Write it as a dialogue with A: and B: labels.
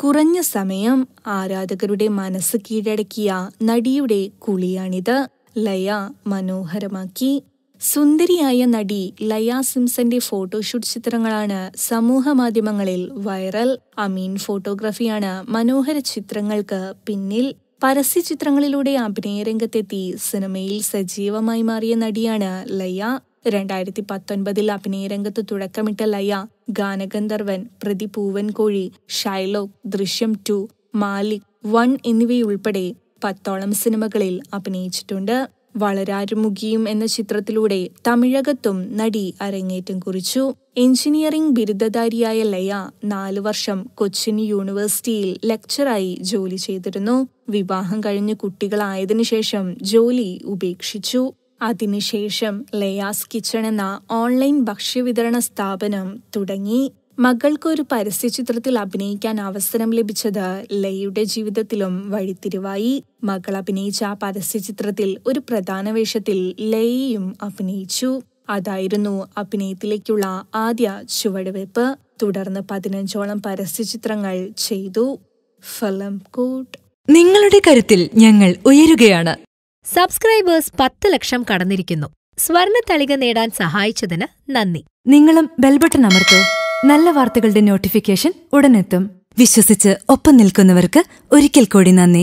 A: കുറഞ്ഞ സമയം ആരാധകരുടെ മനസ്സ് കീഴടക്കിയ നടിയുടെ കുളിയാണിത് ലയ മനോഹരമാക്കി സുന്ദരിയായ നടി ലയ സിംസന്റെ ഫോട്ടോഷൂട്ട് ചിത്രങ്ങളാണ് സമൂഹ മാധ്യമങ്ങളിൽ വൈറൽ അമീൻ ഫോട്ടോഗ്രാഫിയാണ് മനോഹര ചിത്രങ്ങൾക്ക് പിന്നിൽ പരസ്യ ചിത്രങ്ങളിലൂടെ അഭിനയ രംഗത്തെത്തി സിനിമയിൽ സജീവമായി മാറിയ നടിയാണ് ലയ രണ്ടായിരത്തി പത്തൊൻപതിൽ അഭിനയരംഗത്ത് തുടക്കമിട്ട ലയ Ganagandharvan Prathi Poovankozhi Shylock Drishyam two Malik one എന്നിവയുൾപ്പെടെ പത്തോളം സിനിമകളിൽ അഭിനയിച്ചിട്ടുണ്ട് വളരാരുമുഖിയും എന്ന ചിത്രത്തിലൂടെ തമിഴകത്തും നടി അരങ്ങേറ്റം കുറിച്ചു എഞ്ചിനീയറിംഗ് ബിരുദധാരിയായ ലയ നാലു വർഷം കൊച്ചിൻ യൂണിവേഴ്സിറ്റിയിൽ ലെക്ചറായി ജോലി ചെയ്തിരുന്നു വിവാഹം കഴിഞ്ഞ് കുട്ടികളായതിനു ശേഷം ജോലി ഉപേക്ഷിച്ചു അതിനുശേഷം ലയാസ് കിച്ചൺ എന്ന ഓൺലൈൻ ഭക്ഷ്യവിതരണ സ്ഥാപനം തുടങ്ങി മകൾക്കൊരു പരസ്യചിത്രത്തിൽ അഭിനയിക്കാൻ അവസരം ലഭിച്ചത് ലയയുടെ ജീവിതത്തിലും വഴിത്തിരിവായി മകൾ അഭിനയിച്ച ആ പരസ്യചിത്രത്തിൽ ഒരു പ്രധാന വേഷത്തിൽ ലയയും അഭിനയിച്ചു അതായിരുന്നു അഭിനയത്തിലേക്കുള്ള ആദ്യ ചുവടുവയ്പ് തുടർന്ന് പതിനഞ്ചോളം പരസ്യചിത്രങ്ങൾ ചെയ്തു ഫലം കോട്ട്
B: നിങ്ങളുടെ കരുത്തിൽ ഞങ്ങൾ ഉയരുകയാണ്
C: സബ്സ്ക്രൈബേഴ്സ് പത്ത് ലക്ഷം കടന്നിരിക്കുന്നു സ്വർണ തളിക നേടാൻ സഹായിച്ചതിന് നന്ദി
B: നിങ്ങളും ബെൽബട്ടൺ അമർത്തോ നല്ല വാർത്തകളുടെ നോട്ടിഫിക്കേഷൻ ഉടനെത്തും വിശ്വസിച്ച് ഒപ്പം നിൽക്കുന്നവർക്ക് ഒരിക്കൽ കൂടി നന്ദി